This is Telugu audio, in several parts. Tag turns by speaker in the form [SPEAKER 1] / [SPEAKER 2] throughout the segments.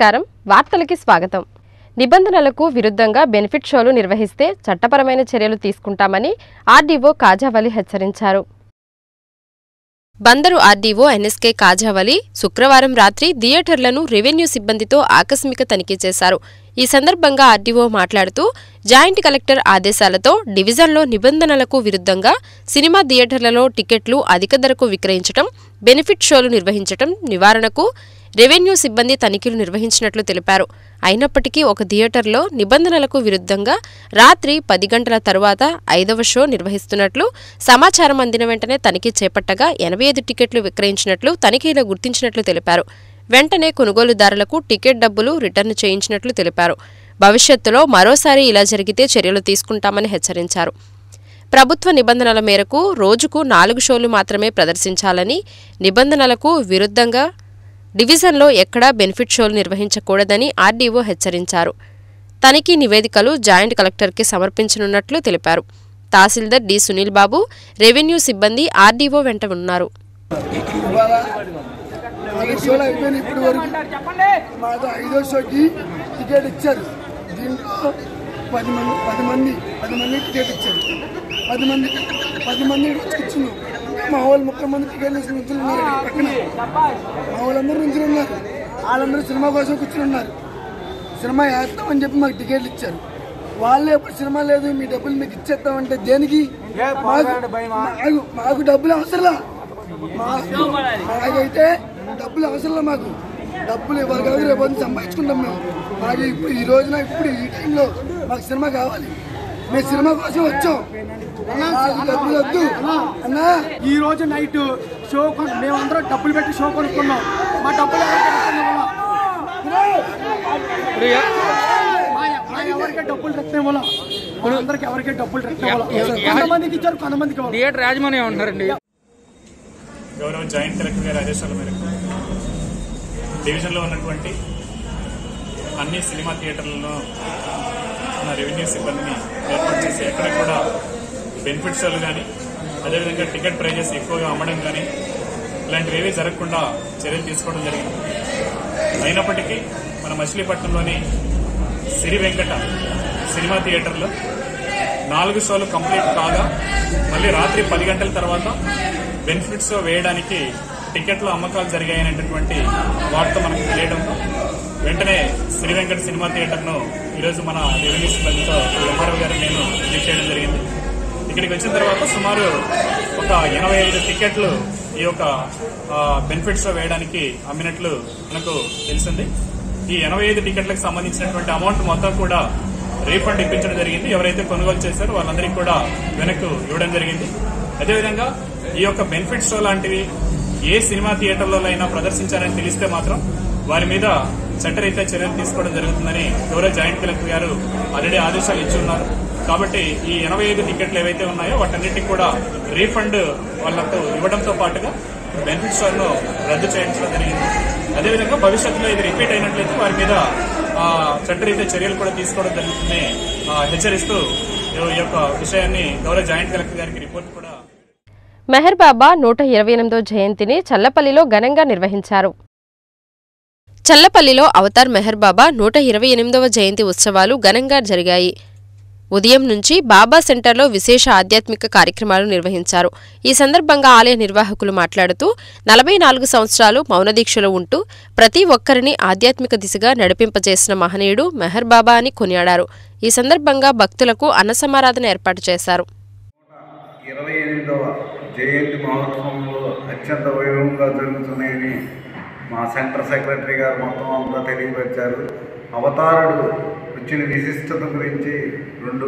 [SPEAKER 1] నమస్కారం వార్తలకి స్వాగతం నిబంధనలకు విరుద్ధంగా బెనిఫిట్ షోలు నిర్వహిస్తే చట్టపరమైన చర్యలు తీసుకుంటామని ఆర్డీఓ కాజావలి హెచ్చరించారు బందరు ఆర్డీఓ ఎన్ఎస్కే కాజావలి శుక్రవారం రాత్రి థియేటర్లను రెవెన్యూ సిబ్బందితో ఆకస్మిక తనిఖీ చేశారు ఈ సందర్భంగా ఆర్డీఓ మాట్లాడుతూ జాయింట్ కలెక్టర్ ఆదేశాలతో డివిజన్లో నిబంధనలకు విరుద్ధంగా సినిమా థియేటర్లలో టికెట్లు అధిక ధరకు విక్రయించటం బెనిఫిట్ షోలు నిర్వహించటం నివారణకు రెవెన్యూ సిబ్బంది తనిఖీలు నిర్వహించినట్లు తెలిపారు అయినప్పటికీ ఒక థియేటర్లో నిబంధనలకు విరుద్ధంగా రాత్రి పది గంటల తరువాత ఐదవ షో నిర్వహిస్తున్నట్లు సమాచారం అందిన వెంటనే తనిఖీ చేపట్టగా ఎనభై ఐదు టికెట్లు విక్రయించినట్లు తనిఖీలో గుర్తించినట్లు తెలిపారు వెంటనే కొనుగోలుదారులకు టికెట్ డబ్బులు రిటర్న్ చేయించినట్లు తెలిపారు భవిష్యత్తులో మరోసారి ఇలా జరిగితే చర్యలు తీసుకుంటామని హెచ్చరించారు ప్రభుత్వ నిబంధనల మేరకు రోజుకు నాలుగు షోలు మాత్రమే ప్రదర్శించాలని నిబంధనలకు విరుద్ధంగా డివిజన్లో ఎక్కడా బెనిఫిట్ షోలు నిర్వహించకూడదని ఆర్డీఓ హెచ్చరించారు తనిఖీ నివేదికలు జాయింట్ కలెక్టర్కి సమర్పించనున్నట్లు తెలిపారు తహసీల్దార్ డి సునీల్ బాబు రెవెన్యూ సిబ్బంది ఆర్డీఓ వెంట ఉన్నారు
[SPEAKER 2] ఇవాళ నాలుగు షోలు అయిపోయినాయి ఇప్పటి వరకు మాకు ఐదో షోకి టికెట్ ఇచ్చారు దీంట్లో పది మంది పది మంది పది మంది టికెట్ ఇచ్చారు పది మంది పది మంది ఇచ్చిండు మా వాళ్ళు ముప్పై మంది టికెట్ వేసి నుంచి ఉన్నారు ఇక్కడ పక్కన మా వాళ్ళందరూ నుంచి ఉన్నారు వాళ్ళందరూ సినిమా కోసం కూర్చుని ఉన్నారు సినిమా వేస్తామని చెప్పి మాకు టికెట్లు ఇచ్చారు వాళ్ళే ఎప్పుడు సినిమా లేదు మీ డబ్బులు మీకు ఇచ్చేస్తామంటే దేనికి మాకు మాకు- మాకు డబ్బులు అవసరంలా మాకు మాకైతే డబ్బులు అవసరంలా మాకు డబ్బులు ఇవ్వాలి కాదు రేపు పొద్దున్న సంపాదించుకుంటాం మేము మాకు ఇప్పుడు ఈ రోజున ఇప్పుడు ఈ టైంలో మాకు సినిమా కావాలి మేము సినిమా కోసం వచ్చాం మాకు డబ్బులు వద్దు అన్నా
[SPEAKER 3] ఈ రోజు నైట్ షో కొను మేమందరం డబ్బులు పెట్టి షో కొనుక్కున్నాం మా డబ్బులు ఎవరికి రిటర్న్ ఇవ్వాలా? మా- మా ఎవరికి డబ్బులు రిటర్న్ ఇవ్వాలా అందరికి ఎవరికి డబ్బులు రిటర్న్ ఇవ్వాలా కొంతమందికి ఇచ్చారు కొంతమందికి ఇవ్వాలి
[SPEAKER 4] థియేటర్ యాజమాన్యం ఉంటున్నారండి
[SPEAKER 5] గౌరవ జాయింట్ కలెక్టర్ గారి ఆదేశాల మేరకు డివిజన్లో ఉన్నటువంటి అన్ని సినిమా థియేటర్లలో ఉన్న రెవెన్యూ సిబ్బందిని ఏర్పాటు చేసి ఎక్కడ కూడా బెనిఫిట్ షోలు కానీ అదేవిధంగా టికెట్ ప్రైజెస్ ఎక్కువగా అమ్మడం కానీ ఇలాంటివి ఏవీ జరగకుండా చర్యలు తీసుకోవడం జరిగింది అయినప్పటికీ మన మచిలీపట్నంలోని సిరి వెంకట సినిమా థియేటర్లో నాలుగు షోలు కంప్లీట్ కాగా మళ్ళీ రాత్రి పది గంటల తర్వాత బెనిఫిట్ షో వేయడానికి టికెట్ల అమ్మకాలు జరిగాయనేటటువంటి వార్త మనకు తెలియడంతో వెంటనే శ్రీ వెంకట సినిమా థియేటర్ను ఈరోజు మన రెవెన్యూ సిబ్బందితో ఎంఆర్ఓ గారు నేను విజిట్ చేయడం జరిగింది ఇక్కడికి వచ్చిన తర్వాత సుమారు ఒక ఎనభై ఐదు టికెట్లు ఈ యొక్క బెనిఫిట్ షో వేయడానికి అమ్మినట్లు మనకు తెలిసింది ఈ ఎనభై ఐదు టికెట్లకు సంబంధించినటువంటి అమౌంట్ మొత్తం కూడా రీఫండ్ ఇప్పించడం జరిగింది ఎవరైతే కొనుగోలు చేశారో వాళ్ళందరికీ కూడా వెనక్కు ఇవ్వడం జరిగింది అదేవిధంగా ఈ యొక్క బెనిఫిట్ షో లాంటివి ఏ సినిమా థియేటర్లో అయినా ప్రదర్శించారని తెలిస్తే మాత్రం వారి మీద చట్టరీత్యా చర్యలు తీసుకోవడం జరుగుతుందని గౌరవ జాయింట్ కలెక్టర్ గారు ఆల్రెడీ ఆదేశాలు ఇచ్చి ఉన్నారు కాబట్టి ఈ ఎనభై ఐదు టికెట్లు ఏవైతే ఉన్నాయో వాటన్నిటికి కూడా రీఫండ్ వాళ్లకు ఇవ్వడంతో పాటుగా బెనిఫిట్ షోను రద్దు చేయించడం జరిగింది అదేవిధంగా భవిష్యత్తులో ఇది రిపీట్ అయినట్లయితే వారి మీద ఆ, చట్టరీత్యా చర్యలు కూడా తీసుకోవడం జరుగుతుందని ఆ, హెచ్చరిస్తూ ఈ యొక్క విషయాన్ని గౌరవ జాయింట్ కలెక్టర్ గారికి రిపోర్ట్ కూడా
[SPEAKER 1] మెహర్ బాబా నూట ఇరవై ఎనిమిదో జయంతిని చల్లపల్లిలో ఘనంగా నిర్వహించారు చల్లపల్లిలో అవతార్ మెహర్ బాబా నూట ఇరవై ఎనిమిదవ జయంతి ఉత్సవాలు ఘనంగా జరిగాయి ఉదయం నుంచి బాబా సెంటర్లో విశేష ఆధ్యాత్మిక కార్యక్రమాలు నిర్వహించారు ఈ సందర్భంగా ఆలయ నిర్వాహకులు మాట్లాడుతూ నలభై నాలుగు సంవత్సరాలు మౌనదీక్షలో ఉంటూ ప్రతి ఒక్కరిని ఆధ్యాత్మిక దిశగా నడిపింపజేసిన మహనీయుడు మెహర్ బాబా అని కొనియాడారు ఈ సందర్భంగా భక్తులకు అన్నసమారాధన ఏర్పాటు చేశారు
[SPEAKER 6] ఇరవై ఎనిమిదవ జయంతి మహోత్సవంలో అత్యంత వైభవంగా జరుగుతున్నాయని మా సెంటర్ సెక్రటరీ గారు మొత్తం అంతా తెలియపరిచారు అవతారుడు వచ్చిన విశిష్టత గురించి రెండు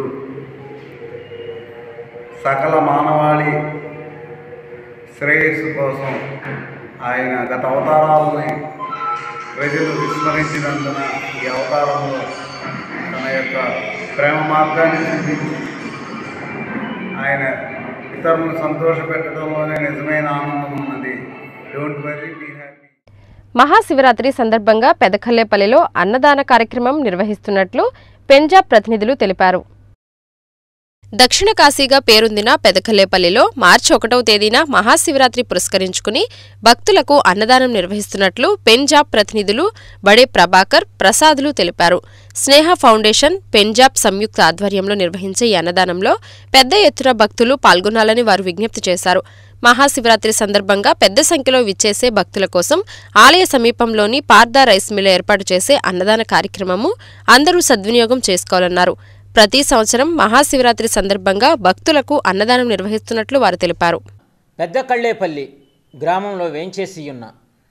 [SPEAKER 6] సకల మానవాళి శ్రేయస్సు కోసం ఆయన గత అవతారాలని ప్రజలు విస్మరించినందున ఈ అవతారంలో తన యొక్క ప్రేమ మార్గాన్ని చూపించి ఆయన ఇతరులను సంతోషపెట్టడంలోనే నిజమైన ఆనందం ఉన్నది don't very be happy
[SPEAKER 1] Mahashivratri సందర్భంగా పెదకల్లేపల్లిలో అన్నదాన కార్యక్రమం నిర్వహిస్తున్నట్లు పెంజాబ్ ప్రతినిధులు తెలిపారు దక్షిణ కాశీగా పేరొందిన పెదకల్లేపల్లిలో మార్చి ఒకటవ తేదీన మహాశివరాత్రి పురస్కరించుకుని భక్తులకు అన్నదానం నిర్వహిస్తున్నట్లు పెంజాబ్ ప్రతినిధులు బడే ప్రభాకర్ ప్రసాదులు తెలిపారు స్నేహ ఫౌండేషన్ పెంజాబ్ సంయుక్త ఆధ్వర్యంలో నిర్వహించే ఈ అన్నదానంలో పెద్ద ఎత్తున భక్తులు పాల్గొనాలని వారు విజ్ఞప్తి చేశారు మహాశివరాత్రి సందర్భంగా పెద్ద సంఖ్యలో విచ్చేసే భక్తుల కోసం ఆలయ సమీపంలోని పార్దా రైస్ మిల్ ఏర్పాటు చేసే అన్నదాన కార్యక్రమము అందరూ సద్వినియోగం చేసుకోవాలన్నారు ప్రతి సంవత్సరం మహాశివరాత్రి సందర్భంగా భక్తులకు అన్నదానం నిర్వహిస్తున్నట్లు వారు తెలిపారు
[SPEAKER 4] పెద్ద కళ్ళేపల్లి గ్రామంలో వేంచేసి ఉన్న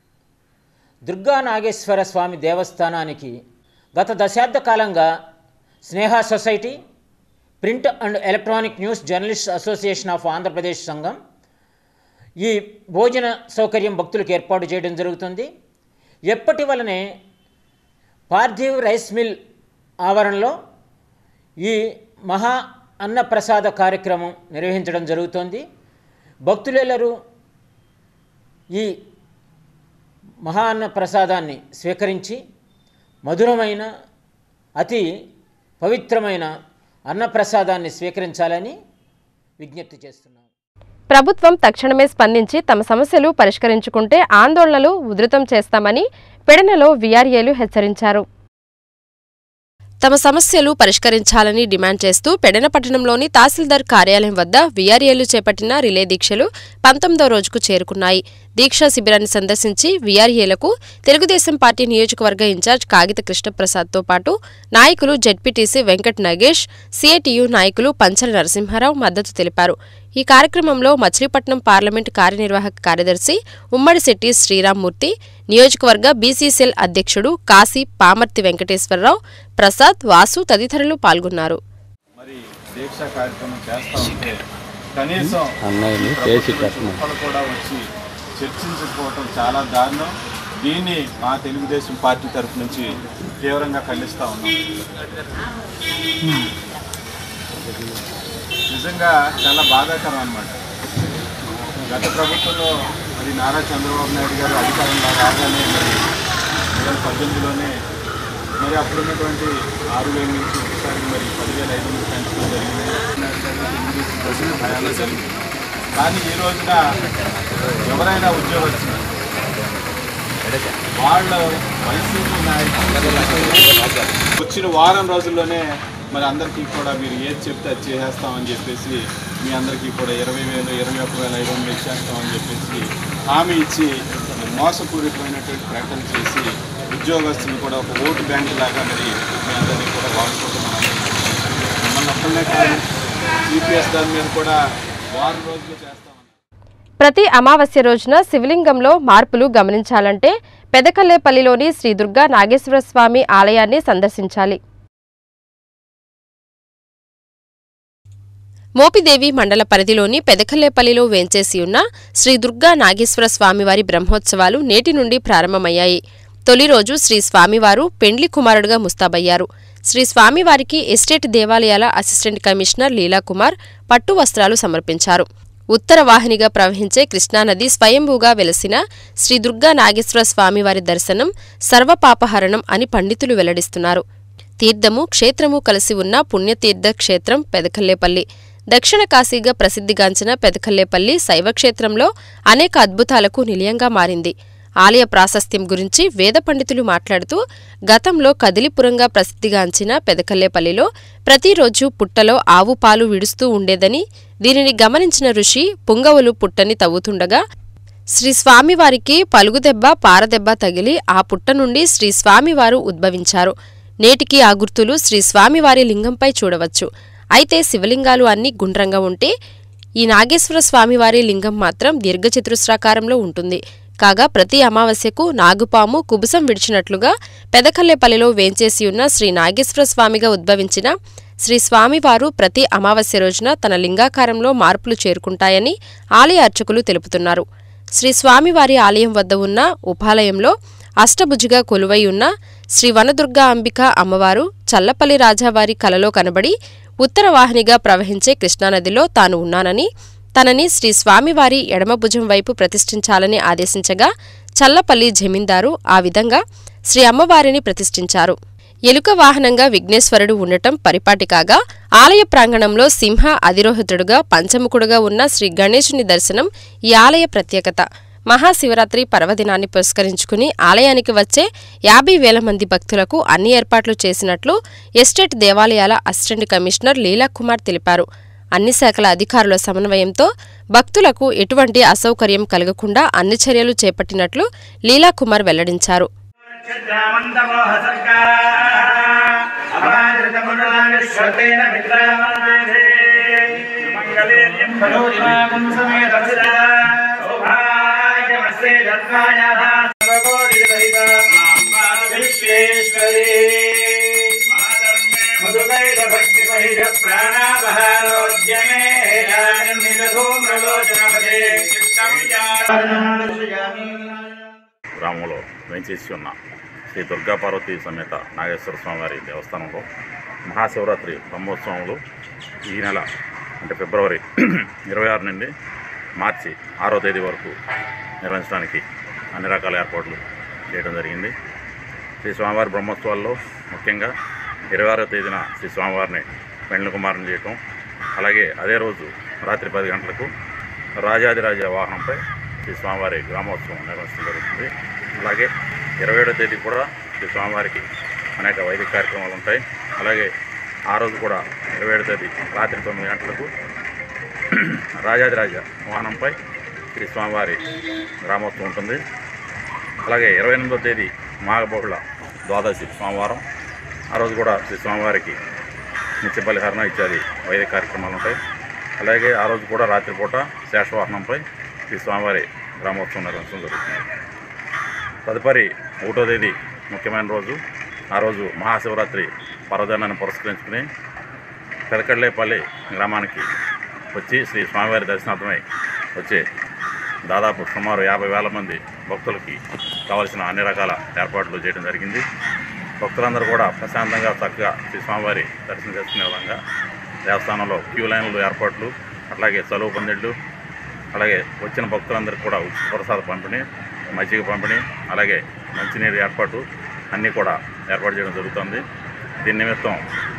[SPEAKER 4] దుర్గా నాగేశ్వర స్వామి దేవస్థానానికి గత దశాబ్ద కాలంగా Sneha society print and electronic news journalist association of Andhra Pradesh సంఘం ఈ భోజన సౌకర్యం భక్తులకు ఏర్పాటు చేయడం జరుగుతుంది ఎప్పటి వలనే పార్థివ్ రైస్ మిల్ ఆవరణలో ఈ మహా అన్నప్రసాద కార్యక్రమం నిర్వహించడం జరుగుతోంది భక్తులెల్లరూ ఈ మహా అన్న ప్రసాదాన్ని స్వీకరించి మధురమైన అతి పవిత్రమైన అన్నప్రసాదాన్ని స్వీకరించాలని విజ్ఞప్తి చేస్తున్నాం
[SPEAKER 1] ప్రభుత్వం తక్షణమే స్పందించి తమ సమస్యలు పరిష్కరించుకుంటే ఆందోళనలు ఉధృతం చేస్తామని పెడనలో వీఆర్ఏలు హెచ్చరించారు తమ సమస్యలు పరిష్కరించాలని డిమాండ్ చేస్తూ పెడన పట్టణంలోని తహసీల్దార్ కార్యాలయం వద్ద వీఆర్ఏలు చేపట్టిన రిలే దీక్షలు పంతొమ్మిదో రోజుకు చేరుకున్నాయి దీక్షా శిబిరాన్ని సందర్శించి వీఆర్ఏలకు తెలుగుదేశం పార్టీ నియోజకవర్గ ఇన్ఛార్జ్ కాగిత కృష్ణప్రసాద్తో పాటు నాయకులు జెడ్పీటీసీ వెంకట్ నగేష్ సిఐటియు నాయకులు పంచల నరసింహారావు మద్దతు తెలిపారు ఈ కార్యక్రమంలో మచిలీపట్నం పార్లమెంటు కార్యనిర్వాహక కార్యదర్శి ఉమ్మడిశెట్టి శ్రీరామ్మూర్తి నియోజకవర్గ బీసీసీఎల్ అధ్యక్షుడు కాశీ పామర్తి వెంకటేశ్వరరావు ప్రసాద్ వాసు తదితరులు పాల్గొన్నారు
[SPEAKER 7] మరి దీక్ష కార్యక్రమం చేస్తా ఉంటే కనీసం
[SPEAKER 8] అన్నయ్యని
[SPEAKER 7] ప్రభుత్వ
[SPEAKER 8] చేసి కట్టను
[SPEAKER 7] ఒక్కరు కూడా వచ్చి చర్చించకపోవటం చాలా దారుణం దీన్ని మా తెలుగుదేశం పార్టీ తరఫు నుంచి తీవ్రంగా ఖండిస్తా ఉన్నాం నిజంగా చాలా బాధాకరం అన్నమాట గత ప్రభుత్వంలో మరి నారా చంద్రబాబు నాయుడు గారు అధికారంలో రాగానే మరి రెండు వేల పద్దెనిమిదిలోనే మరి అప్పుడున్నటువంటి ఆరు వేల నుంచి ఒకసారి మరి పదివేల ఐదు వందలు పెంచడం జరిగింది తెలుగుదేశం ప్రభుత్వం హయాంలో జరిగింది కానీ ఈ రోజున ఎవరైనా ఉద్యోగస్తులు వాళ్ళ వైసీపీ నాయకులు వచ్చిన వారం రోజుల్లోనే మరి అందరికీ కూడా మీరు ఏది చెప్తే అది చేసేస్తామని చెప్పేసి మీ అందరికీ కూడా ఇరవై వేలు ఇరవై ఒక్క వేల ఐదు వందలు ఇచ్చేస్తామని చెప్పేసి హామీ ఇచ్చి మోసపూరితమైనటువంటి ప్రకటన చేసి ఉద్యోగస్తులు కూడా ఒక ఓటు బ్యాంక్ లాగా మరి మీ అందరినీ కూడా వాడుకుంటున్నాం మిమ్మల్ని ఒక్కళ్ళే కాదు సిపిఎస్ దాని మీద కూడా వారం రోజులు చేస్తామని
[SPEAKER 1] ప్రతి అమావాస్య రోజున శివలింగంలో మార్పులు గమనించాలంటే పెదకల్లేపల్లిలోని శ్రీ దుర్గా నాగేశ్వర స్వామి ఆలయాన్ని సందర్శించాలి మోపిదేవి మండల పరిధిలోని పెదకల్లేపల్లిలో వేంచేసి ఉన్న శ్రీ దుర్గా నాగేశ్వర స్వామివారి బ్రహ్మోత్సవాలు నేటి నుండి ప్రారంభమయ్యాయి తొలి రోజు శ్రీ స్వామివారు పెండ్లి కుమారుడుగా ముస్తాబయ్యారు శ్రీ స్వామివారికి ఎస్టేట్ దేవాలయాల అసిస్టెంట్ కమిషనర్ లీలాకుమార్ పట్టు వస్త్రాలు సమర్పించారు ఉత్తర వాహినిగా ప్రవహించే కృష్ణానది స్వయంభూగా వెలసిన శ్రీ దుర్గా నాగేశ్వర స్వామివారి దర్శనం సర్వపాపహరణం అని పండితులు వెల్లడిస్తున్నారు తీర్థము క్షేత్రము కలిసి ఉన్న పుణ్యతీర్థ క్షేత్రం పెదకల్లేపల్లి దక్షిణ కాశీగా ప్రసిద్ధిగాంచిన పెదకల్లేపల్లి శైవక్షేత్రంలో అనేక అద్భుతాలకు నిలయంగా మారింది ఆలయ ప్రాశస్త్యం గురించి వేద పండితులు మాట్లాడుతూ గతంలో కదిలిపురంగా ప్రసిద్ధిగాంచిన పెదకల్లేపల్లిలో ప్రతిరోజు పుట్టలో ఆవు పాలు విడుస్తూ ఉండేదని దీనిని గమనించిన ఋషి పుంగవులు పుట్టని తవ్వుతుండగా శ్రీ స్వామివారికి పలుగుదెబ్బ పారదెబ్బ తగిలి ఆ పుట్ట నుండి శ్రీ స్వామివారు ఉద్భవించారు నేటికి ఆ గుర్తులు శ్రీ స్వామివారి లింగంపై చూడవచ్చు అయితే శివలింగాలు అన్నీ గుండ్రంగా ఉంటే ఈ నాగేశ్వర స్వామివారి లింగం మాత్రం దీర్ఘచతురస్రాకారంలో ఉంటుంది కాగా ప్రతి అమావాస్యకు నాగుపాము కుబుసం విడిచినట్లుగా పెదకల్లేపల్లిలో వేంచేసి ఉన్న శ్రీ నాగేశ్వర స్వామిగా ఉద్భవించిన శ్రీ స్వామివారు ప్రతి అమావాస్య రోజున తన లింగాకారంలో మార్పులు చేరుకుంటాయని ఆలయ అర్చకులు తెలుపుతున్నారు శ్రీ స్వామివారి ఆలయం వద్ద ఉన్న ఉపాలయంలో అష్టభుజిగా కొలువై ఉన్న శ్రీ వనదుర్గా అంబిక అమ్మవారు చల్లపల్లి రాజావారి కలలో కనబడి ఉత్తర వాహినిగా ప్రవహించే కృష్ణానదిలో తాను ఉన్నానని తనని శ్రీ స్వామివారి ఎడమ భుజం వైపు ప్రతిష్ఠించాలని ఆదేశించగా చల్లపల్లి జమీందారు ఆ విధంగా శ్రీ అమ్మవారిని ప్రతిష్ఠించారు ఎలుక వాహనంగా విఘ్నేశ్వరుడు ఉండటం పరిపాటి కాగా ఆలయ ప్రాంగణంలో సింహ అధిరోహితుడుగా పంచముఖుడుగా ఉన్న శ్రీ గణేశుని దర్శనం ఈ ఆలయ ప్రత్యేకత మహాశివరాత్రి పర్వదినాన్ని పురస్కరించుకుని ఆలయానికి వచ్చే యాభై వేల మంది భక్తులకు అన్ని ఏర్పాట్లు చేసినట్లు ఎస్టేట్ దేవాలయాల అసిస్టెంట్ కమిషనర్ లీలాకుమార్ తెలిపారు అన్ని శాఖల అధికారుల సమన్వయంతో భక్తులకు ఎటువంటి అసౌకర్యం కలగకుండా అన్ని చర్యలు చేపట్టినట్లు లీలాకుమార్ వెల్లడించారు
[SPEAKER 8] గ్రామంలో వేంచేసి ఉన్న శ్రీ దుర్గా పార్వతీ సమేత నాగేశ్వర స్వామివారి దేవస్థానంలో మహాశివరాత్రి బ్రహ్మోత్సవములు ఈ నెల అంటే ఫిబ్రవరి ఇరవై ఆరు నుండి మార్చి ఆరో తేదీ వరకు నిర్వహించడానికి అన్ని రకాల ఏర్పాట్లు చేయడం జరిగింది శ్రీ స్వామివారి బ్రహ్మోత్సవాల్లో ముఖ్యంగా ఇరవై ఆరో తేదీన శ్రీ స్వామివారిని పెండ్ల కుమారం చేయటం అలాగే అదే రోజు రాత్రి పది గంటలకు రాజాదిరాజ వాహనంపై శ్రీ స్వామివారి గ్రామోత్సవం నిర్వహించడం జరుగుతుంది అలాగే ఇరవై ఏడో తేదీ కూడా శ్రీ స్వామివారికి అనేక వైదిక కార్యక్రమాలు ఉంటాయి అలాగే ఆ రోజు కూడా ఇరవై ఏడో తేదీ రాత్రి తొమ్మిది గంటలకు రాజాదిరాజ వాహనంపై శ్రీ స్వామివారి గ్రామోత్సవం ఉంటుంది అలాగే ఇరవై ఎనిమిదో తేదీ మాఘబహుళ ద్వాదశి సోమవారం ఆ రోజు కూడా శ్రీ స్వామివారికి నిత్య బలిహరణ ఇత్యాది వైదిక కార్యక్రమాలు ఉంటాయి అలాగే ఆ రోజు కూడా రాత్రిపూట శేషవాహనంపై శ్రీ స్వామివారి గ్రామోత్సవం నిర్వహించడం జరుగుతుంది తదుపరి ఒకటో తేదీ ముఖ్యమైన రోజు ఆ రోజు మహాశివరాత్రి పర్వదినాన్ని పురస్కరించుకుని పెదకళ్ళేపల్లి గ్రామానికి వచ్చి శ్రీ స్వామివారి దర్శనార్థమై వచ్చే దాదాపు సుమారు యాభై వేల మంది భక్తులకి కావలసిన అన్ని రకాల ఏర్పాట్లు చేయడం జరిగింది భక్తులందరూ కూడా ప్రశాంతంగా చక్కగా శ్రీ స్వామివారి దర్శనం చేసుకునే విధంగా దేవస్థానంలో క్యూ లైన్లు ఏర్పాట్లు అట్లాగే చలువు పందిళ్ళు అలాగే వచ్చిన భక్తులందరికీ కూడా ఉచిత ప్రసాద పంపిణీ మజ్జిగ పంపిణీ అలాగే మంచినీరు ఏర్పాటు అన్నీ కూడా ఏర్పాటు చేయడం జరుగుతుంది దీని నిమిత్తం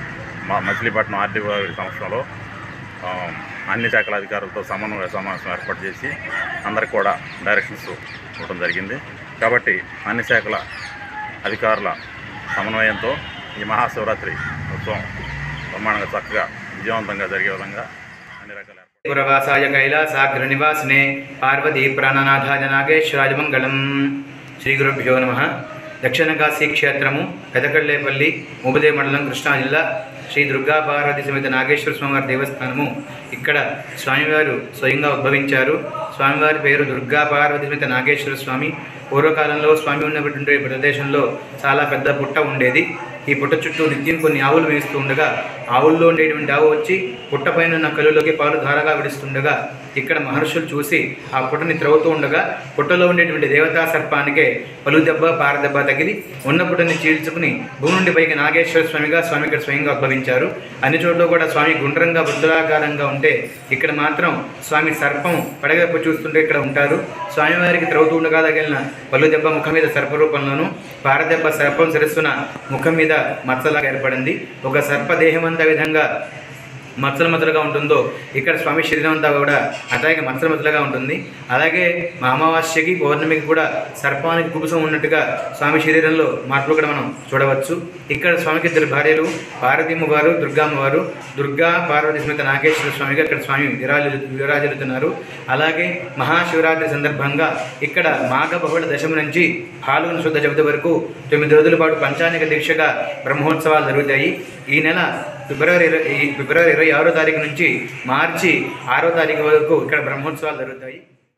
[SPEAKER 8] మా మచిలీపట్నం ఆర్డీఓ గారి సంవత్సరంలో ఆ, అన్ని శాఖల అధికారులతో సమన్వయ సమావేశం ఏర్పాటు చేసి అందరికి కూడా డైరెక్షన్స్ ఇవ్వడం జరిగింది కాబట్టి అన్ని శాఖల అధికారుల సమన్వయంతో ఈ మహాశివరాత్రి ఉత్సవం బ్రహ్మాండంగా చక్కగా విజయవంతంగా జరిగే విధంగా అన్ని రకాల ఏర్పాట్లు
[SPEAKER 9] పురవాసాయ కైలాసాగ్ర నివాసినే పార్వతీ ప్రాణనాథాయ నాగేశ్వరాయ మంగళం శ్రీ గురుభ్యో నమ దక్షిణ కాశీ క్షేత్రము పెదకళ్ళేపల్లి ముబదే మండలం కృష్ణా జిల్లా శ్రీ దుర్గా పార్వతి సమేత నాగేశ్వర స్వామివారి దేవస్థానము ఇక్కడ స్వామివారు స్వయంగా ఉద్భవించారు స్వామివారి పేరు దుర్గా పార్వతి సమేత నాగేశ్వర స్వామి పూర్వకాలంలో స్వామి ఉన్నటువంటి ప్రదేశంలో చాలా పెద్ద పుట్ట ఉండేది ఈ పుట్ట చుట్టూ నిత్యం కొన్ని ఆవులు వేస్తూ ఉండగా ఆవుల్లో ఉండేటువంటి ఆవు వచ్చి పుట్ట పైన ఉన్న కలులోకి పాలు ధారగా విడుస్తుండగా ఇక్కడ మహర్షులు చూసి ఆ పుట్టని త్రవ్వుతూ ఉండగా పుట్టలో ఉండేటువంటి దేవతా సర్పానికే పలు దెబ్బ పారదెబ్బ తగిలి ఉన్న పుట్టని చీల్చుకుని భూమి నుండి పైకి నాగేశ్వర స్వామిగా స్వామి ఇక్కడ స్వయంగా ఉద్భవించారు అన్ని చోట్ల కూడా స్వామి గుండ్రంగా వృద్ధులాకారంగా ఉంటే ఇక్కడ మాత్రం స్వామి సర్పం పడగప్పు చూస్తుంటే ఇక్కడ ఉంటారు స్వామివారికి త్రవ్వుతూ ఉండగా తగిలిన పలు దెబ్బ ముఖం మీద సర్పరూపంలోను పారదెబ్బ సర్పం శిరస్సున ముఖం మీద మచ్చలాగా ఏర్పడింది ఒక సర్ప దేహం అంతా విధంగా మచ్చలు మచ్చలుగా ఉంటుందో ఇక్కడ స్వామి శరీరం అంతా కూడా అట్లాగే మచ్చలు మచ్చలుగా ఉంటుంది అలాగే మా అమావాస్యకి పౌర్ణమికి కూడా సర్పానికి కుబుసం ఉన్నట్టుగా స్వామి శరీరంలో మార్పులు కూడా మనం చూడవచ్చు ఇక్కడ స్వామికి ఇద్దరు భార్యలు పార్వతీమ్మ వారు దుర్గామ్మ వారు దుర్గా పార్వతి సమేత నాగేశ్వర స్వామిగా ఇక్కడ స్వామి విరాజు విరాజిల్లుతున్నారు అలాగే మహాశివరాత్రి సందర్భంగా ఇక్కడ మాఘ బహుళ దశమి నుంచి పాల్గొన శుద్ధ చవితి వరకు తొమ్మిది రోజుల పాటు పంచానిక దీక్షగా బ్రహ్మోత్సవాలు జరుగుతాయి ఈ నెల ఫిబ్రవరి ఇరవై ఈ ఫిబ్రవరి ఇరవై ఆరో తారీఖు నుంచి మార్చి ఆరో తారీఖు వరకు ఇక్కడ బ్రహ్మోత్సవాలు జరుగుతాయి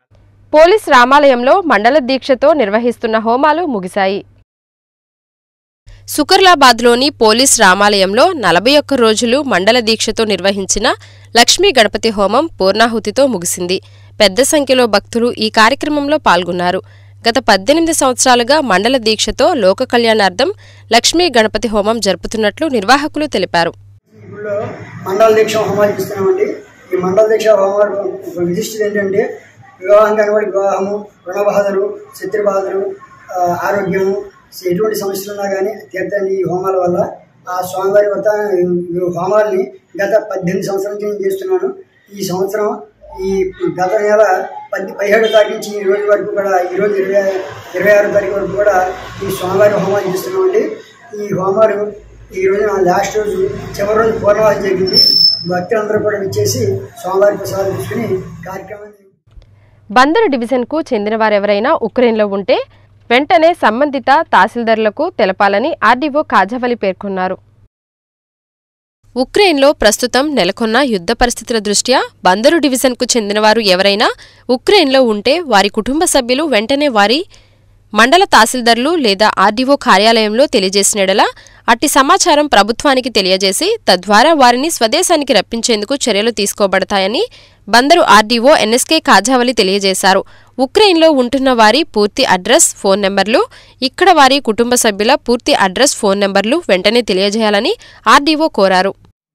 [SPEAKER 1] పోలీస్ రామాలయంలో మండల దీక్షతో నిర్వహిస్తున్న హోమాలు ముగిశాయి సుకర్లాబాద్లోని పోలీస్ రామాలయంలో నలభై ఒక్క రోజులు మండల దీక్షతో నిర్వహించిన లక్ష్మీ గణపతి హోమం పూర్ణాహుతితో ముగిసింది పెద్ద సంఖ్యలో భక్తులు ఈ కార్యక్రమంలో పాల్గొన్నారు గత పద్దెనిమిది సంవత్సరాలుగా మండల దీక్షతో లోక కళ్యాణార్థం లక్ష్మీ గణపతి హోమం జరుపుతున్నట్లు నిర్వాహకులు తెలిపారు
[SPEAKER 10] ఈ గుళ్ళో మండల దీక్ష హోమాలు ఇస్తున్నామండి ఈ మండల దీక్ష హోమాలు విశిష్టత ఏంటంటే వివాహం కాని వాడి వివాహము రుణబాధలు శత్రుబాధలు ఆ, ఆరోగ్యము ఎటువంటి సమస్యలు ఉన్నా కానీ తీర్థాన్ని ఈ హోమాల వల్ల ఆ స్వామివారి వద్ద ఈ హోమాల్ని గత పద్దెనిమిది సంవత్సరాల నుంచి నేను చేస్తున్నాను ఈ సంవత్సరం ఈ గత నెల పది పదిహేడు తారీఖు నుంచి ఈ రోజు వరకు కూడా ఈ రోజు ఇరవై ఇరవై ఆరో తారీఖు వరకు కూడా ఈ స్వామివారి హోమాలు చేస్తున్నామండి ఈ హోమాలు ఈ రోజున లాస్ట్ రోజు చివరి రోజు పూర్ణవాసం జరిగింది భక్తులందరూ కూడా విచ్చేసి స్వామివారి ప్రసాదం తీసుకుని కార్యక్రమాన్ని
[SPEAKER 1] బందరు డివిజన్కు చెందిన వారెవరైనా ఉక్రెయిన్లో ఉంటే వెంటనే సంబంధిత తహసీల్దార్లకు తెలపాలని ఆర్డీఓ కాజావలి పేర్కొన్నారు ఉక్రెయిన్లో ప్రస్తుతం నెలకొన్న యుద్ధ పరిస్థితుల దృష్ట్యా బందరు డివిజన్కు చెందినవారు ఎవరైనా ఉక్రెయిన్లో ఉంటే వారి కుటుంబ సభ్యులు వెంటనే వారి మండల తహసీల్దార్లు లేదా ఆర్డీఓ కార్యాలయంలో తెలియజేసినడలా అట్టి సమాచారం ప్రభుత్వానికి తెలియజేసి తద్వారా వారిని స్వదేశానికి రప్పించేందుకు చర్యలు తీసుకోబడతాయని బందరు ఆర్డీఓ ఎన్ఎస్కే కాజావలి తెలియజేశారు ఉక్రెయిన్లో ఉంటున్న వారి పూర్తి అడ్రస్ ఫోన్ నెంబర్లు ఇక్కడ వారి కుటుంబ సభ్యుల పూర్తి అడ్రస్ ఫోన్ నెంబర్లు వెంటనే తెలియజేయాలని ఆర్డీఓ కోరారు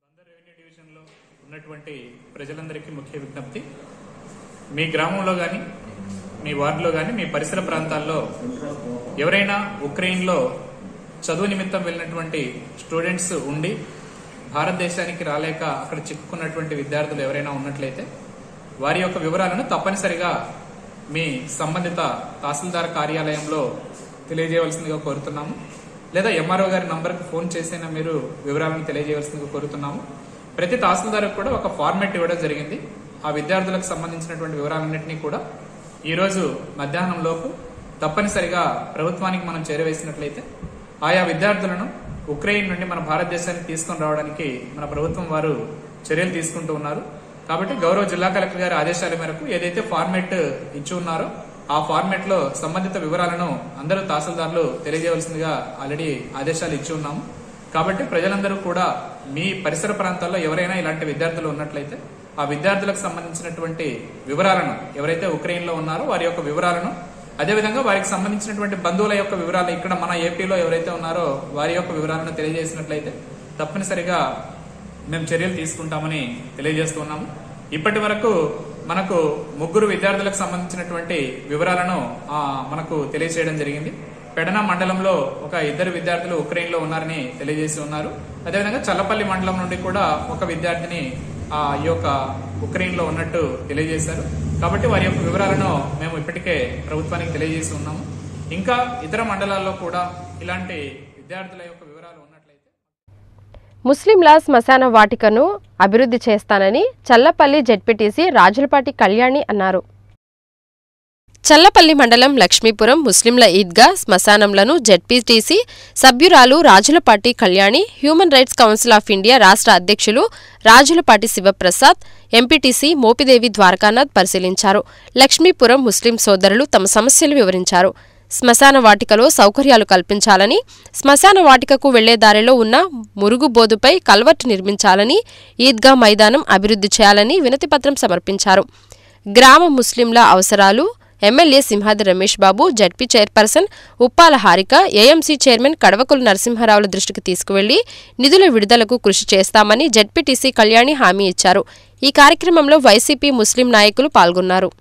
[SPEAKER 5] ఉన్నటువంటి ప్రజలందరికీ ముఖ్య విజ్ఞప్తి మీ గ్రామంలో కానీ మీ వార్డులో కానీ మీ పరిసర ప్రాంతాల్లో ఎవరైనా ఉక్రెయిన్లో చదువు నిమిత్తం వెళ్ళినటువంటి స్టూడెంట్స్ ఉండి భారతదేశానికి రాలేక అక్కడ చిక్కుకున్నటువంటి విద్యార్థులు ఎవరైనా ఉన్నట్లయితే వారి యొక్క వివరాలను తప్పనిసరిగా మీ సంబంధిత తహసీల్దార్ కార్యాలయంలో తెలియజేయవలసిందిగా కోరుతున్నాము లేదా ఎంఆర్ఓ గారి నంబర్కి ఫోన్ చేసైనా మీరు వివరాలను తెలియజేయవలసిందిగా కోరుతున్నాము ప్రతి తహసీల్దార్కు కూడా ఒక ఫార్మెట్ ఇవ్వడం జరిగింది ఆ విద్యార్థులకు సంబంధించినటువంటి వివరాలన్నింటినీ కూడా ఈరోజు మధ్యాహ్నం లోపు తప్పనిసరిగా ప్రభుత్వానికి మనం చేరవేసినట్లయితే ఆయా విద్యార్థులను ఉక్రెయిన్ నుండి మన భారతదేశానికి తీసుకొని రావడానికి మన ప్రభుత్వం వారు చర్యలు తీసుకుంటూ ఉన్నారు కాబట్టి గౌరవ జిల్లా కలెక్టర్ గారి ఆదేశాల మేరకు ఏదైతే ఫార్మెట్ ఇచ్చి ఉన్నారో ఆ ఫార్మెట్ లో సంబంధిత వివరాలను అందరూ తహసీల్దార్లు తెలియజేయవలసిందిగా ఆల్రెడీ ఆదేశాలు ఇచ్చి ఉన్నాము కాబట్టి ప్రజలందరూ కూడా మీ పరిసర ప్రాంతాల్లో ఎవరైనా ఇలాంటి విద్యార్థులు ఉన్నట్లయితే ఆ విద్యార్థులకు సంబంధించినటువంటి వివరాలను ఎవరైతే ఉక్రెయిన్ లో ఉన్నారో వారి యొక్క వివరాలను అదేవిధంగా వారికి సంబంధించినటువంటి బంధువుల యొక్క వివరాలు ఇక్కడ మన ఏపీలో ఎవరైతే ఉన్నారో వారి యొక్క వివరాలను తెలియజేసినట్లయితే తప్పనిసరిగా మేము చర్యలు తీసుకుంటామని తెలియజేస్తున్నాము ఇప్పటి వరకు మనకు ముగ్గురు విద్యార్థులకు సంబంధించినటువంటి వివరాలను ఆ, మనకు తెలియజేయడం జరిగింది పెడన మండలంలో ఒక ఇద్దరు విద్యార్థులు ఉక్రెయిన్ లో ఉన్నారని తెలియజేసి ఉన్నారు అదేవిధంగా చల్లపల్లి మండలం నుండి కూడా ఒక విద్యార్థిని ఆ ఈ యొక్క ఉక్రెయిన్ లో ఉన్నట్టు తెలియజేశారు కాబట్టి వారి యొక్క వివరాలను మేము ఇప్పటికే ప్రభుత్వానికి తెలియజేసి ఉన్నాము ఇంకా ఇతర మండలాల్లో కూడా ఇలాంటి విద్యార్థుల యొక్క వివరాలు ఉన్నట్లయితే
[SPEAKER 1] ముస్లింల శ్మశాన వాటికను అభివృద్ధి చేస్తానని చల్లపల్లి జెడ్పీటీసీ రాజులపాటి కళ్యాణి అన్నారు చల్లపల్లి మండలం లక్ష్మీపురం ముస్లింల ఈద్గా శ్మశానంలను జెడ్పీటీసీ సభ్యురాలు Rajulapati Kalyani human rights council of India రాష్ట్ర అధ్యక్షులు రాజులపాటి శివప్రసాద్ ఎంపీటీసీ మోపిదేవి ద్వారకానాథ్ పరిశీలించారు లక్ష్మీపురం ముస్లిం సోదరులు తమ సమస్యలు వివరించారు శ్మశాన వాటికలో సౌకర్యాలు కల్పించాలని శ్మశాన వాటికకు వెళ్లే దారిలో ఉన్న మురుగుబోదుపై కల్వర్ట్ నిర్మించాలని ఈద్గా మైదానం అభివృద్ధి చేయాలని వినతిపత్రం సమర్పించారు గ్రామ ముస్లింల అవసరాలు MLA Simhadri Ramesh Babu ZP chairperson Uppala Harika AMC chairman Kadavakulu నరసింహారావుల దృష్టికి తీసుకువెళ్లి నిధుల విడుదలకు కృషి చేస్తామని జడ్పీటీసీ కళ్యాణి హామీ ఇచ్చారు ఈ కార్యక్రమంలో వైసీపీ ముస్లిం నాయకులు పాల్గొన్నారు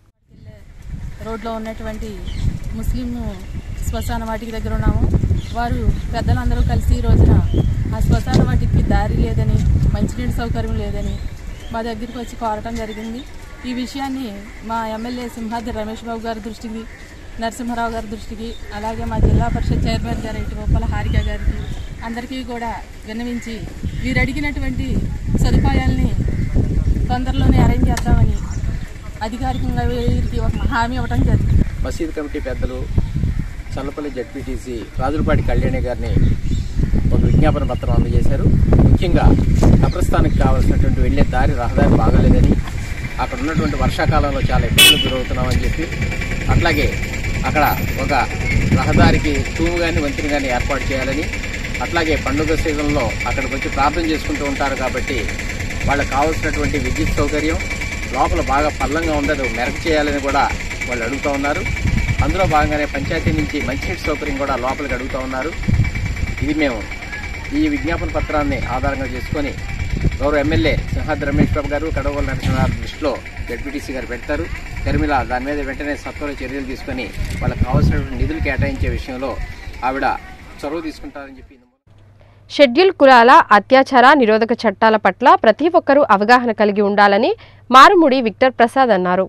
[SPEAKER 11] రోడ్లో ఉన్నటువంటి ముస్లిం శ్మశాన వాటికి దగ్గర ఉన్నాము వారు పెద్దలందరూ కలిసి ఈ రోజున ఆ శ్మశాన వాటికి దారి లేదని మంచినీటి సౌకర్యం లేదని మా దగ్గరికి వచ్చి కోరటం జరిగింది ఈ విషయాన్ని మా ఎమ్మెల్యే సింహాద్రి రమేష్ బాబు గారి దృష్టికి నరసింహారావు గారి దృష్టికి అలాగే మా జిల్లా పరిషత్ చైర్మన్ గారు ఇటు రూపల హారిక గారికి అందరికీ కూడా విన్నవించి వీరు అడిగినటువంటి సదుపాయాల్ని తొందరలోనే అరేంజ్ చేద్దామని అధికారికంగా వీరికి ఒక హామీ ఇవ్వడం జరిగింది
[SPEAKER 12] మసీద్ కమిటీ పెద్దలు చల్లపల్లి జడ్పీటీసీ రాజులపాటి కళ్యాణి గారిని ఒక విజ్ఞాపన పత్రం అందజేశారు ముఖ్యంగా కబ్రస్థానికి కావాల్సినటువంటి వెళ్ళే దారి రహదారి బాగాలేదని అక్కడ ఉన్నటువంటి వర్షాకాలంలో చాలా ఇబ్బందులు గురవుతున్నామని చెప్పి అట్లాగే అక్కడ ఒక రహదారికి తూము కానీ వంతెన కానీ ఏర్పాటు చేయాలని అట్లాగే పండుగ సీజన్లో అక్కడికి వచ్చి ప్రార్థన చేసుకుంటూ ఉంటారు కాబట్టి వాళ్ళకి కావాల్సినటువంటి విద్యుత్ సౌకర్యం లోపల బాగా పల్లంగా ఉండదు మెరక చేయాలని కూడా వాళ్ళు అడుగుతూ ఉన్నారు అందులో భాగంగానే పంచాయతీ నుంచి మంచినీటి సౌకర్యం కూడా లోపలికి అడుగుతూ ఉన్నారు ఇది మేము ఈ విజ్ఞాపన పత్రాన్ని ఆధారంగా చేసుకొని గౌరవ ఎమ్మెల్యే సింహాద్రి రమేష్ బాబు గారు కడవల నరసింహారావు దృష్టిలో జడ్పీటీసీ గారు పెడతారు కరిమిల దాని మీద వెంటనే సత్వర చర్యలు తీసుకొని వాళ్ళకి కావాల్సినటువంటి నిధులు కేటాయించే విషయంలో ఆవిడ చొరవ తీసుకుంటారని చెప్పి
[SPEAKER 1] షెడ్యూల్ కులాల అత్యాచార నిరోధక చట్టాల పట్ల ప్రతి ఒక్కరూ అవగాహన కలిగి ఉండాలని మారుముడి విక్టర్ ప్రసాద్ అన్నారు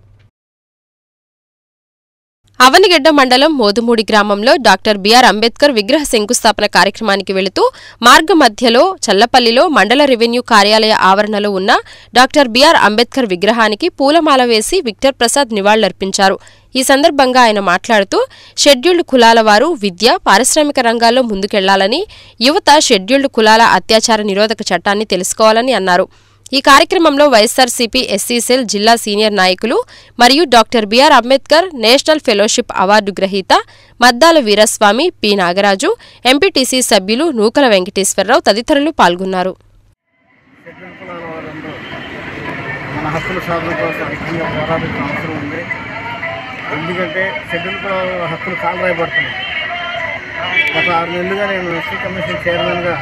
[SPEAKER 1] అవనిగడ్డ మండలం మోదుమూడి గ్రామంలో డాక్టర్ బిఆర్ అంబేద్కర్ విగ్రహ శంకుస్థాపన కార్యక్రమానికి వెళుతూ మార్గ మధ్యలో చల్లపల్లిలో మండల రెవెన్యూ కార్యాలయ ఆవరణలో ఉన్న డాక్టర్ బిఆర్ అంబేద్కర్ విగ్రహానికి పూలమాల వేసి విక్టర్ ప్రసాద్ నివాళులర్పించారు ఈ సందర్భంగా ఆయన మాట్లాడుతూ షెడ్యూల్డ్ కులాల వారు విద్య పారిశ్రామిక రంగాల్లో ముందుకెళ్లాలని యువత షెడ్యూల్డ్ కులాల అత్యాచార నిరోధక చట్టాన్ని తెలుసుకోవాలని అన్నారు ఈ కార్యక్రమంలో వైఎస్ఆర్సీపీ ఎస్సీ సెల్ జిల్లా సీనియర్ నాయకులు మరియు doctor BR Ambedkar national fellowship award గ్రహీత మద్దాల వీరస్వామి పి నాగరాజు ఎంపీటీసీ సభ్యులు నూకల వెంకటేశ్వరరావు తదితరులు పాల్గొన్నారు
[SPEAKER 13] షెడ్యూల్ కులాల వారందరూ మన హక్కుల సాధన కోసం ఐక్యంగా పోరాడాల్సిన అవసరం ఉంది ఎందుకంటే షెడ్యూల్ కులాల హక్కులు కాలరాయబడుతున్నాయి గత ఆరు నెలలుగా నేను ఎస్సీ కమిషన్ చైర్మన్గా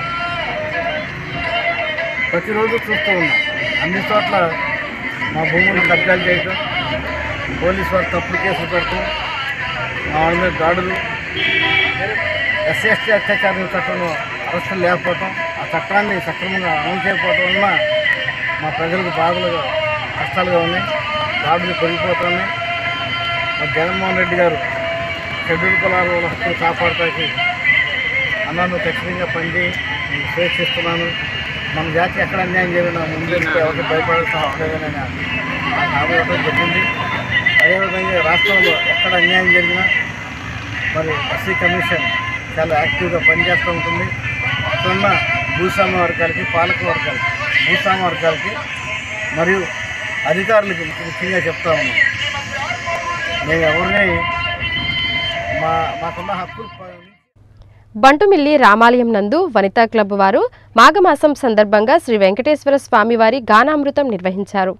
[SPEAKER 13] ప్రతిరోజు చూస్తూ ఉన్నా అన్ని చోట్ల మా భూములు కబ్జాలు చేయటం పోలీసు వారు తప్పుడు కేసులు పెడతాం మా వాళ్ళ మీద దాడులు ఎస్సీ ఎస్టీ అత్యాచారం చట్టంలో అరెస్టులు లేకపోవటం ఆ చట్టాన్ని సక్రమంగా అమలు చేయకపోవటం వలన మా ప్రజలకు బాధలుగా కష్టాలుగా ఉన్నాయి దాడులు పెరిగిపోతున్నాయి మరి జగన్మోహన్ రెడ్డి గారు షెడ్యూల్ కులాల వాళ్ళ హక్కులు కాపాడటానికి అన్నాను ఖచ్చితంగా పనిచేయి నేను స్వేచ్ఛిస్తున్నాను మన జాతి ఎక్కడ అన్యాయం జరిగినా ముందు ఎవరికి భయపడాల్సిన అవసరం లేదని నాకు హామీ ఇవ్వడం జరిగింది అదేవిధంగా రాష్ట్రంలో ఎక్కడ అన్యాయం జరిగినా మరి ఎస్సీ కమిషన్ చాలా యాక్టివ్గా పనిచేస్తూ ఉంటుంది ఇక్కడున్న భూస్వామ్య వర్గాలకి పాలక వర్గాలకి భూస్వామ్య వర్గాలకి మరియు అధికారులకి ముఖ్యంగా చెప్తా ఉన్నాం మేము ఎవరిని మా మాకున్న హక్కులు ప-
[SPEAKER 1] బంటుమిల్లి రామాలయం నందు వనితా క్లబ్ వారు మాఘమాసం సందర్భంగా శ్రీ వెంకటేశ్వర స్వామివారి గానామృతం నిర్వహించారు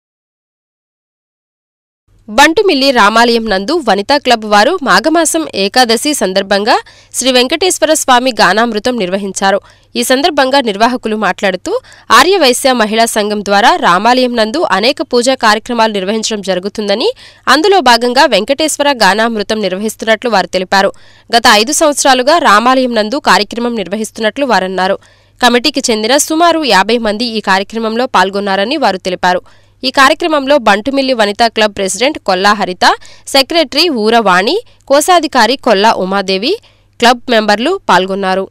[SPEAKER 1] బంటుమిల్లి రామాలయం నందు వనితా క్లబ్ వారు మాఘమాసం ఏకాదశి సందర్భంగా శ్రీ వెంకటేశ్వర స్వామి గానామృతం నిర్వహించారు ఈ సందర్భంగా నిర్వాహకులు మాట్లాడుతూ ఆర్యవైశ్య మహిళా సంఘం ద్వారా రామాలయం నందు అనేక పూజా కార్యక్రమాలు నిర్వహించడం జరుగుతుందని అందులో భాగంగా వెంకటేశ్వర గానామృతం నిర్వహిస్తున్నట్లు వారు తెలిపారు గత ఐదు సంవత్సరాలుగా రామాలయం నందు కార్యక్రమం నిర్వహిస్తున్నట్లు వారన్నారు కమిటీకి చెందిన సుమారు యాభై మంది ఈ కార్యక్రమంలో పాల్గొన్నారని వారు తెలిపారు ఈ కార్యక్రమంలో Bantumilli Vanitha club president Kolla Haritha secretary ఊరవాణి కోశాధికారి కొల్లా ఉమాదేవి క్లబ్ మెంబర్లు పాల్గొన్నారు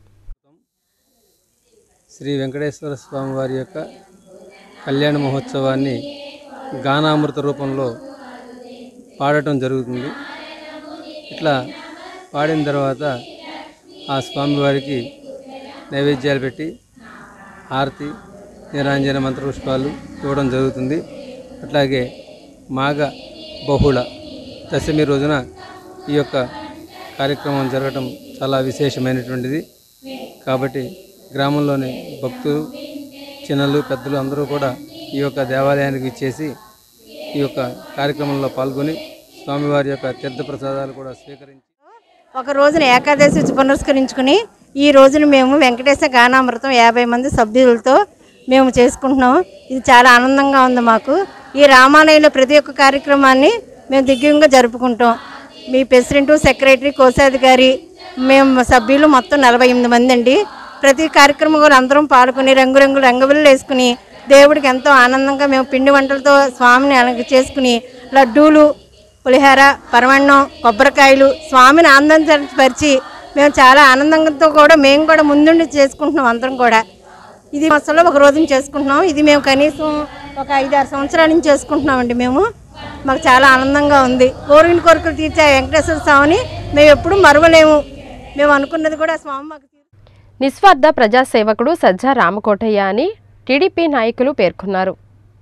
[SPEAKER 14] శ్రీ వెంకటేశ్వర స్వామి వారి యొక్క కళ్యాణ మహోత్సవాన్ని గానామృత రూపంలో పాడటం జరుగుతుంది ఇట్లా పాడిన తర్వాత ఆ స్వామివారికి నైవేద్యాలు పెట్టి హారతి నిరాంజన మంత్రపుష్పాలు ఇవ్వడం జరుగుతుంది అట్లాగే మాఘ బహుళ దశమి రోజున ఈ యొక్క కార్యక్రమం జరగటం చాలా విశేషమైనటువంటిది కాబట్టి గ్రామంలోని భక్తులు చిన్నలు పెద్దలు అందరూ కూడా ఈ యొక్క దేవాలయానికి ఇచ్చేసి ఈ యొక్క కార్యక్రమంలో పాల్గొని స్వామివారి యొక్క తీర్థప్రసాదాలు కూడా స్వీకరించి
[SPEAKER 15] ఒక రోజున ఏకాదశి వచ్చి పునస్కరించుకుని ఈ రోజున మేము వెంకటేశ్వర గానామృతం యాభై మంది సభ్యులతో మేము చేసుకుంటున్నాం ఇది చాలా ఆనందంగా ఉంది మాకు ఈ రామాలయంలో ప్రతి ఒక్క కార్యక్రమాన్ని మేము దిగ్విజయంగా జరుపుకుంటాం మీ ప్రెసిడెంట్ సెక్రటరీ కోశాధికారి మేము సభ్యులు మొత్తం నలభై ఎనిమిది మంది అండి ప్రతి కార్యక్రమం కూడా అందరం పాల్గొని రంగురంగుల రంగవల్లులు వేసుకుని దేవుడికి ఎంతో ఆనందంగా మేము పిండి వంటలతో స్వామిని అలగ చేసుకుని లడ్డూలు పులిహోర పరమన్నం కొబ్బరికాయలు స్వామిని ఆనందపరిచి మేము చాలా ఆనందంతో కూడా మేము కూడా ముందుండి చేసుకుంటున్నాం అందరం కూడా ఇది అసలు ఒక రోజున చేసుకుంటున్నాం ఇది మేము కనీసం ఒక ఐదు ఆరు సంవత్సరాల నుంచి చేసుకుంటున్నామండి మేము మాకు చాలా ఆనందంగా ఉంది కోరిన కోరికలు తీర్చే వెంకటేశ్వర స్వామిని మేము ఎప్పుడూ మరవలేము మేము అనుకున్నది కూడా ఆ స్వామి మాకు
[SPEAKER 1] నిస్వార్థ ప్రజాసేవకుడు సజ్జా రామకోటయ్య అని టీడీపీ నాయకులు పేర్కొన్నారు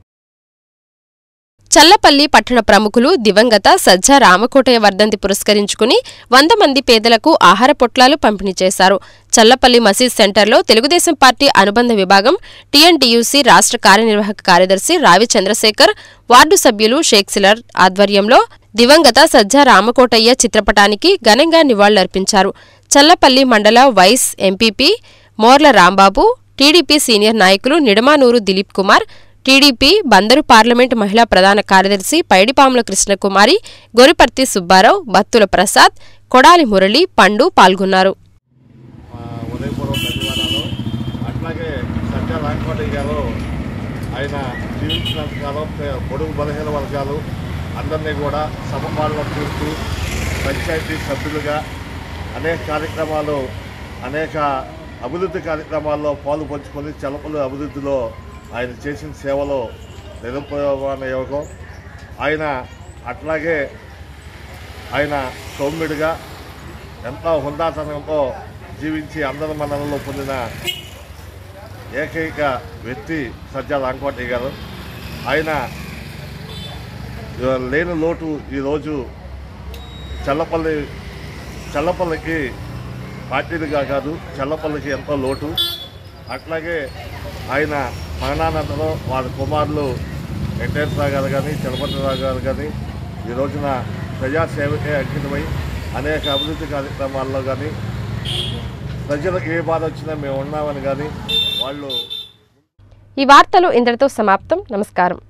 [SPEAKER 1] చల్లపల్లి పట్టణ ప్రముఖులు దివంగత సజ్జా రామకోటయ్య వర్ధంతి పురస్కరించుకుని వంద మంది పేదలకు ఆహార పొట్లాలు పంపిణీ చేశారు చల్లపల్లి మసీద్ సెంటర్లో తెలుగుదేశం పార్టీ అనుబంధ విభాగం టీఎన్టీయూసీ రాష్ట్ర కార్యనిర్వాహక కార్యదర్శి రావి చంద్రశేఖర్ వార్డు సభ్యులు షేక్ సిలర్ ఆధ్వర్యంలో దివంగత సజ్జా రామకోటయ్య చిత్రపటానికి ఘనంగా నివాళులర్పించారు చల్లపల్లి మండల vice MPP Morla Rambabu TDP senior నాయకులు నిడమానూరు దిలీప్ కుమార్ టీడీపీ బందరు పార్లమెంటు మహిళా ప్రధాన కార్యదర్శి పైడిపాముల కృష్ణకుమారి గొరిపర్తి సుబ్బారావు బత్తుల ప్రసాద్ కొడాలి మురళి పండు పాల్గొన్నారు
[SPEAKER 16] రాంకోటయ్య గారు ఆయన జీవించినంత కాలం పే- పొడుగు బలహీన వర్గాలు అందరినీ కూడా సమపాలన చూస్తూ పంచాయతీ సభ్యులుగా అనేక కార్యక్రమాలు అనేక అభివృద్ధి కార్యక్రమాల్లో పాలు పంచుకొని చలపలు అభివృద్ధిలో ఆయన చేసిన సేవలో నిరుపయోగమైన యోగం ఆయన అట్లాగే ఆయన సౌమ్యుడిగా ఎంతో హుందాతనంతో జీవించి అందరి మన్ననలో పొందిన ఏకైక వ్యక్తి సజ్జా రాంకోటయ్య గారు ఆయన లేని లోటు ఈరోజు చల్లపల్లి చల్లపల్లికి పార్టీలుగా కాదు చల్లపల్లికి ఎంతో లోటు అట్లాగే ఆయన మరణానంతరం వారి కుమారులు వెంకటేశ్వరరావు గారు కానీ చలపతిరావు గారు కానీ ఈ రోజున ప్రజాసేవకే అంకితమై అనేక అభివృద్ధి కార్యక్రమాల్లో కానీ ప్రజలకు ఏ బాధ వచ్చినా మేము ఉన్నామని కానీ వాళ్ళు
[SPEAKER 1] ఈ వార్తలు ఇంతటితో సమాప్తం నమస్కారం